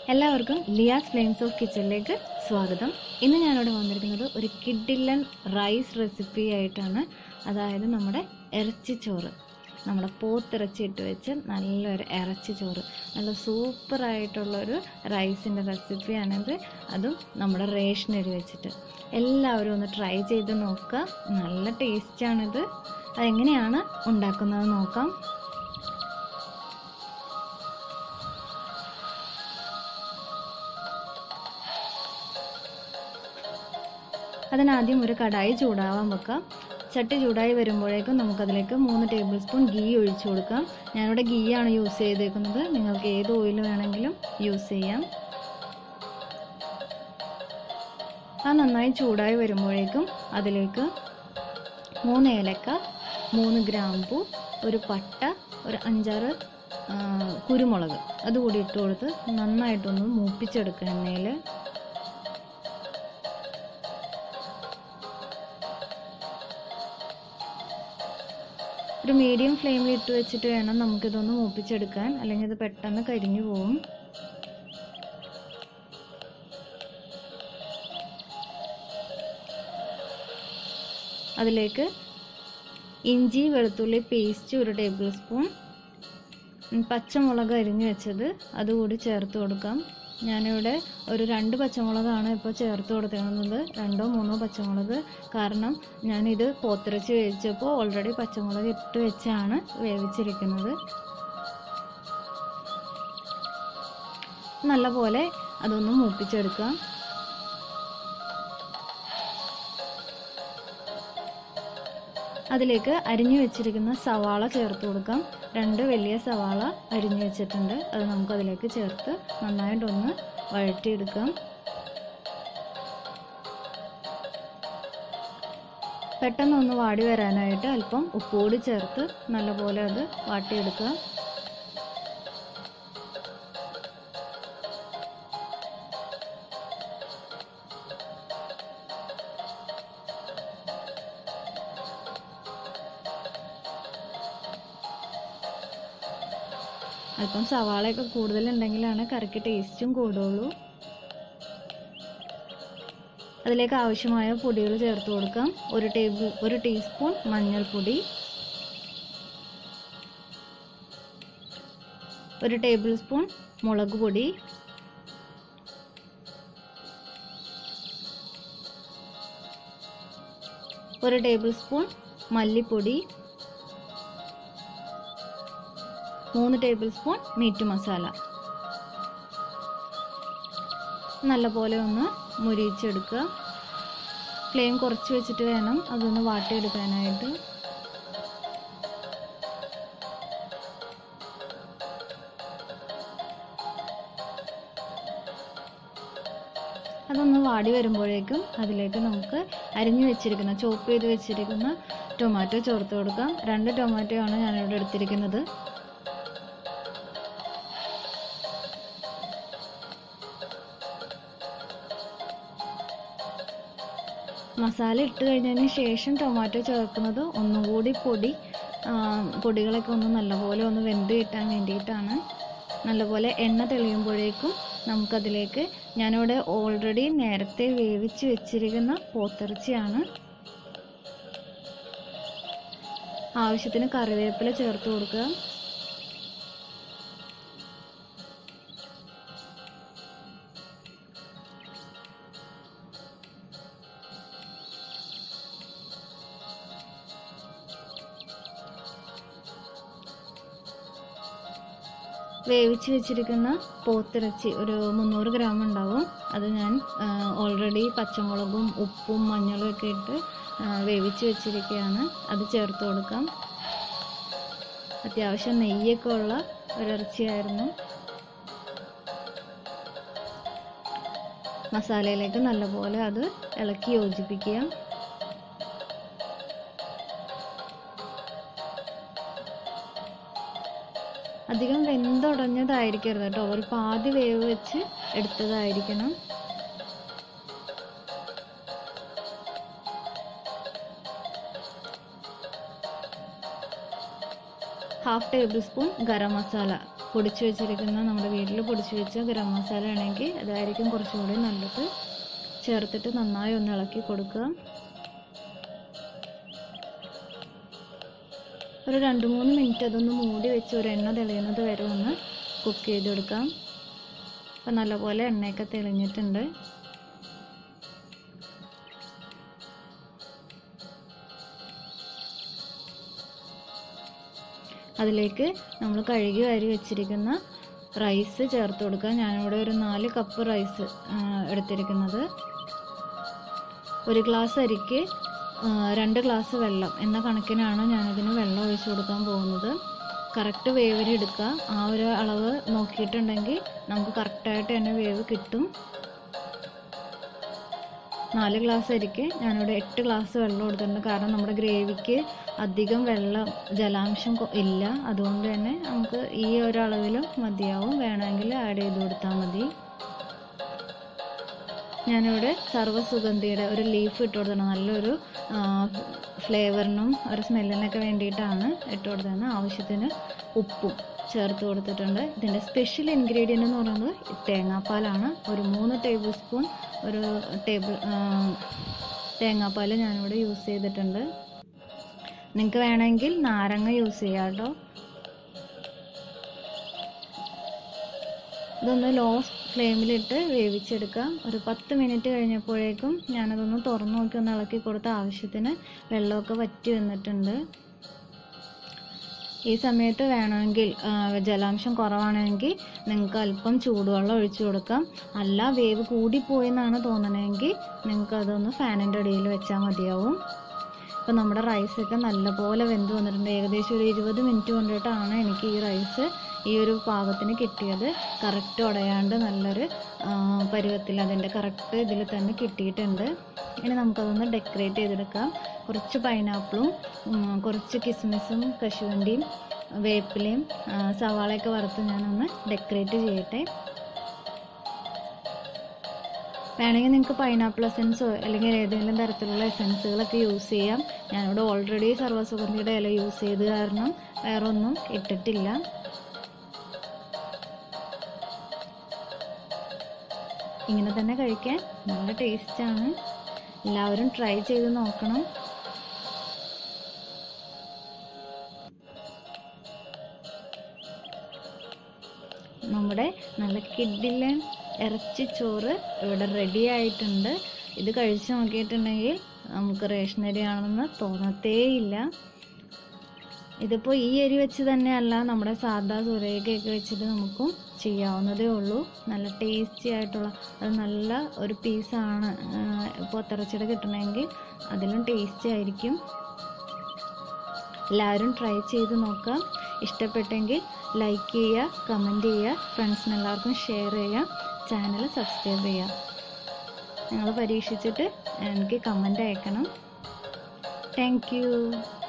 എല്ലാവർക്കും ലിയാസ് flames of കിച്ചണിലേക്ക് സ്വാഗതം ഇന്ന് ഞാനിവിടെ വന്നിരിക്കുന്നത് ഒരു കിഡില്ലൻ റൈസ് റെസിപ്പി ആയിട്ടാണ് അതായത് നമ്മുടെ ഇറച്ചിച്ചോറ് നമ്മുടെ പോത്തിറച്ചി ഇട്ട് വെച്ച് നല്ലൊരു ഇറച്ചിച്ചോറ് നല്ല സൂപ്പറായിട്ടുള്ളൊരു റൈസിൻ്റെ റെസിപ്പിയാണിത് അതും നമ്മുടെ റേഷനരി വെച്ചിട്ട് എല്ലാവരും ഒന്ന് ട്രൈ ചെയ്ത് നോക്കുക നല്ല ടേസ്റ്റാണിത് അതെങ്ങനെയാണ് ഉണ്ടാക്കുന്നത് നോക്കാം അതിനാദ്യം ഒരു കടായി ചൂടാവാൻ വെക്കാം ചട്ടി ചൂടായി വരുമ്പോഴേക്കും നമുക്കതിലേക്ക് മൂന്ന് ടേബിൾ സ്പൂൺ ഗീ ഒഴിച്ചു കൊടുക്കാം ഞാനിവിടെ ഗീ ആണ് യൂസ് ചെയ്തേക്കുന്നത് നിങ്ങൾക്ക് ഏത് ഓയിൽ വേണമെങ്കിലും യൂസ് ചെയ്യാം ആ നന്നായി ചൂടായി വരുമ്പോഴേക്കും അതിലേക്ക് മൂന്ന് ഏലക്ക മൂന്ന് ഗ്രാമ്പു ഒരു പട്ട ഒരു അഞ്ചാറ് ആ, കുരുമുളക് അതുകൂടി ഇട്ട് കൊടുത്ത് നന്നായിട്ടൊന്ന് മൂപ്പിച്ചെടുക്കുക എണ്ണയിൽ ഒരു മീഡിയം ഫ്ലെയിമിൽ ഇട്ട് വെച്ചിട്ട് വേണം നമുക്കിതൊന്ന് മൂപ്പിച്ചെടുക്കാൻ അല്ലെങ്കിൽ ഇത് പെട്ടെന്ന് കരിഞ്ഞു പോകും അതിലേക്ക് ഇഞ്ചി വെളുത്തുള്ളി പേസ്റ്റ് ഒരു ടേബിൾ സ്പൂൺ ഉം, പച്ചമുളക് അരിഞ്ഞു വെച്ചത് അതുകൂടി ചേർത്ത് കൊടുക്കാം ഞാനിവിടെ ഒരു രണ്ട് പച്ചമുളകാണ് ഇപ്പോൾ ചേർത്ത് കൊടുത്തിരുന്നത് രണ്ടോ മൂന്നോ പച്ചമുളക് കാരണം ഞാനിത് പോത്തിറച്ചി വേവിച്ചപ്പോൾ ഓൾറെഡി പച്ചമുളക് ഇട്ട് വെച്ചാണ് വേവിച്ചിരിക്കുന്നത് നല്ലപോലെ അതൊന്ന് മൂപ്പിച്ചെടുക്കാം അതിലേക്ക് അരിഞ്ഞു വെച്ചിരിക്കുന്ന സവാള ചേർത്ത് കൊടുക്കാം രണ്ട് വലിയ സവാള അരിഞ്ഞു വെച്ചിട്ടുണ്ട് അത് നമുക്ക് അതിലേക്ക് ചേർത്ത് നന്നായിട്ടൊന്ന് വഴറ്റിയെടുക്കാം പെട്ടെന്ന് ഒന്ന് വാടി വരാനായിട്ട് അല്പം ഉപ്പുകൂടി ചേർത്ത് നല്ലപോലെ അത് വാട്ടിയെടുക്കുക അല്പം സവാളയൊക്കെ കൂടുതലുണ്ടെങ്കിലാണ് കറിക്ക് ടേസ്റ്റും കൂടുള്ളൂ അതിലേക്ക് ആവശ്യമായ പൊടികൾ ചേർത്ത് കൊടുക്കാം ഒരു ടേബിൾ ഒരു ടീസ്പൂൺ മഞ്ഞൾപ്പൊടി ഒരു ടേബിൾ സ്പൂൺ മുളക് പൊടി ഒരു ടേബിൾ സ്പൂൺ മല്ലിപ്പൊടി മൂന്ന് ടേബിൾ സ്പൂൺ മീറ്റ് മസാല നല്ലപോലെ ഒന്ന് മുരിയിച്ചെടുക്കുക ഫ്ലെയിം കുറച്ച് വെച്ചിട്ട് വേണം അതൊന്ന് വാട്ടിയെടുക്കാനായിട്ട് അതൊന്ന് വാടി വരുമ്പോഴേക്കും അതിലേക്ക് നമുക്ക് അരിഞ്ഞു വെച്ചിരിക്കുന്ന ചോപ്പ് ചെയ്ത് വെച്ചിരിക്കുന്ന ടൊമാറ്റോ ചേർത്ത് കൊടുക്കാം രണ്ട് ടൊമാറ്റോ ആണ് ഞാനിവിടെ എടുത്തിരിക്കുന്നത് മസാല ഇട്ട് കഴിഞ്ഞതിന് ശേഷം ടൊമാറ്റോ ചേർക്കുന്നത് ഒന്നുകൂടി പൊടി ആ, പൊടികളൊക്കെ ഒന്ന് നല്ലപോലെ ഒന്ന് വെന്ത് കിട്ടാൻ വേണ്ടിയിട്ടാണ് നല്ലപോലെ എണ്ണ തെളിയുമ്പോഴേക്കും നമുക്കതിലേക്ക് ഞാനിവിടെ ഓൾറെഡി നേരത്തെ വേവിച്ച് വെച്ചിരിക്കുന്ന പോത്തിറച്ചിയാണ് ആവശ്യത്തിന് കറിവേപ്പില ചേർത്ത് കൊടുക്കുക വേവിച്ച് വെച്ചിരിക്കുന്ന പോത്തിറച്ചി ഒരു മുന്നൂറ് ഗ്രാം ഉണ്ടാവും അത് ഞാൻ ഓൾറെഡി പച്ചമുളകും ഉപ്പും മഞ്ഞളും ഒക്കെ ഇട്ട് ആ, വേവിച്ച് വെച്ചിരിക്കുകയാണ് അത് ചേർത്ത് കൊടുക്കാം അത്യാവശ്യം നെയ്യൊക്കെ ഉള്ള ഒരിറച്ചിയായിരുന്നു മസാലയിലേക്ക് നല്ലപോലെ അത് ഇളക്കി യോജിപ്പിക്കുക അധികം വെന്തുടഞ്ഞതായിരിക്കരുത് കേട്ടോ ഒരു പാതി വേവ് വെച്ച് എടുത്തതായിരിക്കണം half tablespoon garam masala പൊടിച്ചു വെച്ചിരിക്കുന്ന നമ്മുടെ വീട്ടിൽ പൊടിച്ചു വെച്ച ഗരം മസാല ആണെങ്കിൽ അതായിരിക്കും കുറച്ചുകൂടി നല്ലത് ചേർത്തിട്ട് നന്നായി ഒന്ന് ഇളക്കി കൊടുക്കുക ഒരു രണ്ട് മൂന്ന് മിനിറ്റ് അതൊന്ന് മൂടി വെച്ച് ഒരു എണ്ണ തെളിയുന്നത് വരെ ഒന്ന് കുക്ക് ചെയ്തെടുക്കാം അപ്പം നല്ലപോലെ എണ്ണയൊക്കെ തെളിഞ്ഞിട്ടുണ്ട് അതിലേക്ക് നമ്മൾ കഴുകി വാരി വെച്ചിരിക്കുന്ന റൈസ് ചേർത്ത് കൊടുക്കുക ഞാനിവിടെ ഒരു നാല് കപ്പ് റൈസ് എടുത്തിരിക്കുന്നത് ഒരു ഗ്ലാസ് അരിക്ക് ആ, രണ്ട് ഗ്ലാസ് വെള്ളം എന്ന കണക്കിനാണ് ഞാനിതിന് വെള്ളം ഒഴിച്ചു കൊടുക്കാൻ പോകുന്നത് കറക്റ്റ് വേവിന് എടുക്കുക ആ ഒരു അളവ് നോക്കിയിട്ടുണ്ടെങ്കിൽ നമുക്ക് കറക്റ്റായിട്ട് തന്നെ വേവ് കിട്ടും നാല് ഗ്ലാസ് അരിക്ക് ഞാനിവിടെ എട്ട് ഗ്ലാസ് വെള്ളം എടുത്തിട്ടുണ്ട് കാരണം നമ്മുടെ ഗ്രേവിക്ക് അധികം വെള്ളം ജലാംശം കൊ- ഇല്ല അതുകൊണ്ട് തന്നെ നമുക്ക് ഈ ഒരു അളവിലും മതിയാവും വേണമെങ്കിൽ ആഡ് ചെയ്ത് കൊടുത്താൽ മതി ഞാനിവിടെ സർവ്വസുഗന്ധിയുടെ ഒരു ലീഫ് ഇട്ട് കൊടുത്തിട്ടുണ്ട് നല്ലൊരു ഫ്ലേവറിനും ഒരു സ്മെല്ലിനൊക്കെ വേണ്ടിയിട്ടാണ് ഇട്ട് കൊടുത്തത് ആവശ്യത്തിന് ഉപ്പും ചേർത്ത് കൊടുത്തിട്ടുണ്ട് ഇതിൻ്റെ സ്പെഷ്യൽ ഇൻഗ്രീഡിയൻ്റ് എന്ന് പറയുന്നത് തേങ്ങാപ്പാലാണ് ഒരു മൂന്ന് ടേബിൾ സ്പൂൺ ഒരു ടേബിൾ തേങ്ങാപ്പാൽ ഞാനിവിടെ യൂസ് ചെയ്തിട്ടുണ്ട് നിങ്ങൾക്ക് വേണമെങ്കിൽ നാരങ്ങ യൂസ് ചെയ്യാം കേട്ടോ ഇതൊന്ന് ലോ ഫ്ലെയിമിലിട്ട് വേവിച്ചെടുക്കാം ഒരു പത്ത് മിനിറ്റ് കഴിഞ്ഞപ്പോഴേക്കും ഞാനതൊന്ന് തുറന്നു നോക്കി ഒന്ന് ഇളക്കി കൊടുത്ത ആവശ്യത്തിന് വെള്ളമൊക്കെ വറ്റി വന്നിട്ടുണ്ട് ഈ സമയത്ത് വേണമെങ്കിൽ ആ, ജലാംശം കുറവാണെങ്കിൽ നിങ്ങൾക്ക് അല്പം ചൂടുവെള്ളം ഒഴിച്ചു കൊടുക്കാം അല്ല വേവ് കൂടിപ്പോയി എന്നാണ് തോന്നണമെങ്കിൽ നിങ്ങൾക്ക് അതൊന്ന് ഫാനിൻ്റെ അടിയിൽ വെച്ചാൽ മതിയാവും ഇപ്പം നമ്മുടെ റൈസൊക്കെ നല്ലപോലെ വെന്ത് വന്നിട്ടുണ്ട് ഏകദേശം ഒരു ഇരുപത് മിനിറ്റ് കൊണ്ടിട്ടാണ് എനിക്ക് ഈ റൈസ് ഈ ഒരു പാകത്തിന് കിട്ടിയത് കറക്റ്റ് ഉടയാണ്ട് നല്ലൊരു ആ, പരുവത്തിൽ അതിൻ്റെ കറക്റ്റ് ഇതിൽ തന്നെ കിട്ടിയിട്ടുണ്ട് ഇനി നമുക്കതൊന്ന് ഡെക്കറേറ്റ് ചെയ്തെടുക്കാം കുറച്ച് പൈനാപ്പിളും ഉം, കുറച്ച് കിസ്മിസും കശുവണ്ടിയും വേപ്പിലയും ആ, സവാളയൊക്കെ വറുത്ത് ഞാനൊന്ന് ഡെക്കറേറ്റ് ചെയ്യട്ടെ വേണമെങ്കിൽ നിങ്ങൾക്ക് പൈനാപ്പിൾ എസൻസോ അല്ലെങ്കിൽ ഏതെങ്കിലും തരത്തിലുള്ള എസൻസുകളൊക്കെ യൂസ് ചെയ്യാം ഞാനിവിടെ ഓൾറെഡി സർവ്വസുഗന്ധിയുടെ ഇല യൂസ് ചെയ്ത് കാരണം വേറെ ഒന്നും ഇട്ടിട്ടില്ല ഇങ്ങനെ തന്നെ കഴിക്കാൻ നല്ല ടേസ്റ്റാണ് എല്ലാവരും ട്രൈ ചെയ്ത് നോക്കണം നമ്മുടെ നല്ല കിഡിലൻ ഇറച്ചിച്ചോറ് ഇവിടെ റെഡി ആയിട്ടുണ്ട് ഇത് കഴിച്ചു നോക്കിയിട്ടുണ്ടെങ്കിൽ നമുക്ക് റേഷനറി ആണെന്ന് തോന്നത്തേയില്ല ഇതിപ്പോൾ ഈ അരി വെച്ച് തന്നെയല്ല നമ്മുടെ സാധാ സുരേഖയൊക്കെ വെച്ചിട്ട് നമുക്കും ചെയ്യാവുന്നതേ ഉള്ളൂ നല്ല ടേസ്റ്റി ആയിട്ടുള്ള അത് നല്ല ഒരു പീസാണ് ഇപ്പോൾ തിറച്ചിടെ കിട്ടണമെങ്കിൽ അതിലും ടേസ്റ്റി ആയിരിക്കും എല്ലാവരും ട്രൈ ചെയ്ത് നോക്കാം ഇഷ്ടപ്പെട്ടെങ്കിൽ ലൈക്ക് ചെയ്യുക കമൻറ്റ് ചെയ്യുക ഫ്രണ്ട്സിന് എല്ലാവർക്കും ഷെയർ ചെയ്യുക ചാനൽ സബ്സ്ക്രൈബ് ചെയ്യുക നിങ്ങൾ പരീക്ഷിച്ചിട്ട് എനിക്ക് കമൻറ്റ് അയക്കണം താങ്ക് യു